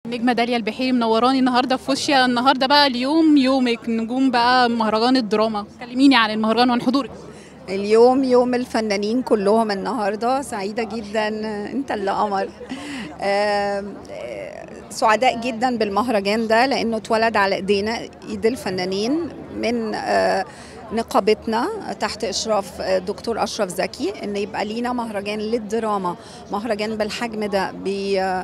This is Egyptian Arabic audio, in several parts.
نجمة داليا البحيري منوراني النهارده في فوشيا النهارده بقى اليوم يومك نجوم بقى مهرجان الدراما كلميني عن المهرجان وعن حضورك اليوم يوم الفنانين كلهم النهارده سعيده جدا انت اللي قمر آم، آه، سعداء جدا بالمهرجان ده لانه اتولد على ايدينا ايد الفنانين من آه، نقابتنا تحت اشراف آه، دكتور اشرف زكي ان يبقى لينا مهرجان للدراما مهرجان بالحجم ده بي آه،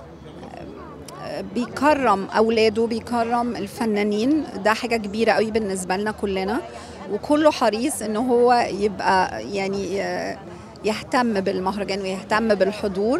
بيكرم اولاده بيكرم الفنانين ده حاجه كبيره قوي بالنسبه لنا كلنا وكله حريص ان هو يبقى يعني آه، يهتم بالمهرجان ويهتم بالحضور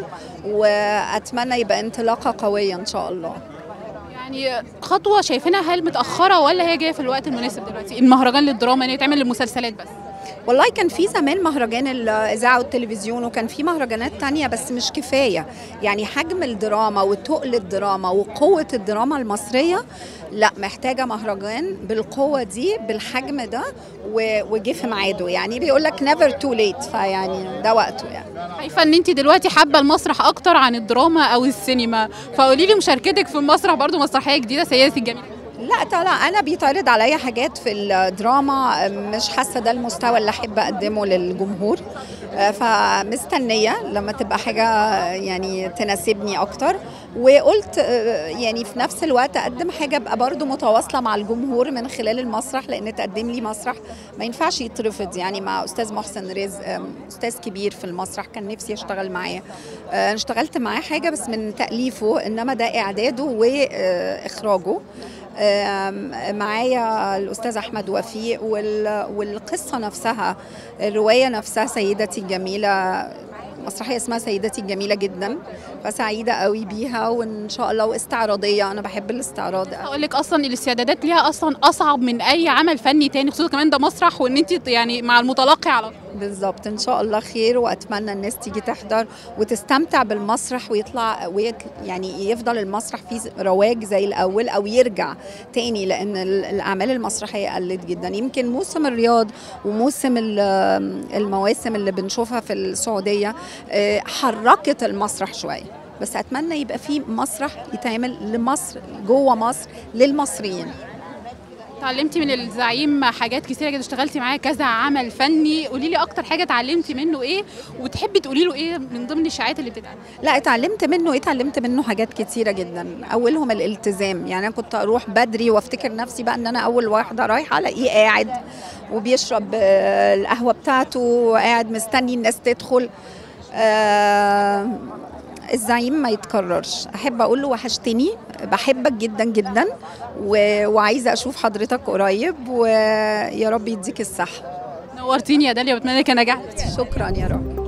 واتمنى يبقى انطلاقه قويه ان شاء الله يعني خطوة شايفينها هل متأخرة ولا هي جاية في الوقت المناسب دلوقتي المهرجان للدراما انه يتعمل للمسلسلات بس والله كان في زمان مهرجان الإذاعة والتلفزيون وكان في مهرجانات تانية بس مش كفاية يعني حجم الدراما وتقل الدراما وقوة الدراما المصرية لا محتاجة مهرجان بالقوة دي بالحجم ده و- وجه في ميعاده يعني بيقول لك never too late فيعني ده وقته يعني شايفة ان انت دلوقتي حابة المسرح اكتر عن الدراما او السينما فقولي لي مشاركتك في المسرح برضو مسرحية جديدة سيدتي الجميلة لا طبعا انا بيتعرض عليا حاجات في الدراما مش حاسه ده المستوى اللي احب اقدمه للجمهور آه، فمستنيه لما تبقى حاجه يعني تناسبني اكتر وقلت آه، يعني في نفس الوقت اقدم حاجه ابقى برضو متواصله مع الجمهور من خلال المسرح لان تقدم لي مسرح ما ينفعش يترفض يعني مع استاذ محسن رزق آم، استاذ كبير في المسرح كان نفسي اشتغل معاه آه، انا اشتغلت معاه حاجه بس من تاليفه انما ده اعداده واخراجه آم، معايا الاستاذ احمد وفيق وال- والقصه نفسها الروايه نفسها سيدتي الجميله مسرحيه اسمها سيدتي الجميله جدا فسعيده قوي بيها وان شاء الله واستعراضيه انا بحب الاستعراض قوي. اقول لك اصلا الاستعدادات ليها اصلا اصعب من اي عمل فني تاني خصوصا كمان ده مسرح وان انت يعني مع المتلقي على طول بالظبط ان شاء الله خير واتمنى الناس تيجي تحضر وتستمتع بالمسرح ويطلع ويت يعني يفضل المسرح فيه رواج زي الاول او يرجع تاني لان ال- الاعمال المسرحيه قلت جدا يمكن موسم الرياض وموسم ال- المواسم اللي بنشوفها في السعوديه آه، حركت المسرح شويه بس اتمنى يبقى في مسرح يتعمل لمصر جوه مصر للمصريين اتعلمتي من الزعيم حاجات كتيره جدا اشتغلتي معاه كذا عمل فني قولي لي اكتر حاجه اتعلمتي منه ايه وتحبي تقولي له ايه من ضمن الشعايات اللي بتتعمل لا اتعلمت منه ايه اتعلمت منه حاجات كتيره جدا اولهم الالتزام يعني انا كنت اروح بدري وافتكر نفسي بقى ان انا اول واحده رايحه الاقيه قاعد وبيشرب آه، القهوه بتاعته وقاعد مستني الناس تدخل آه، الزعيم ما يتكررش احب اقول له وحشتني بحبك جدا جدا و- وعايزه اشوف حضرتك قريب ويا رب يديك الصحه نورتيني يا داليا واتمنى لك نجاح شكرا يا رب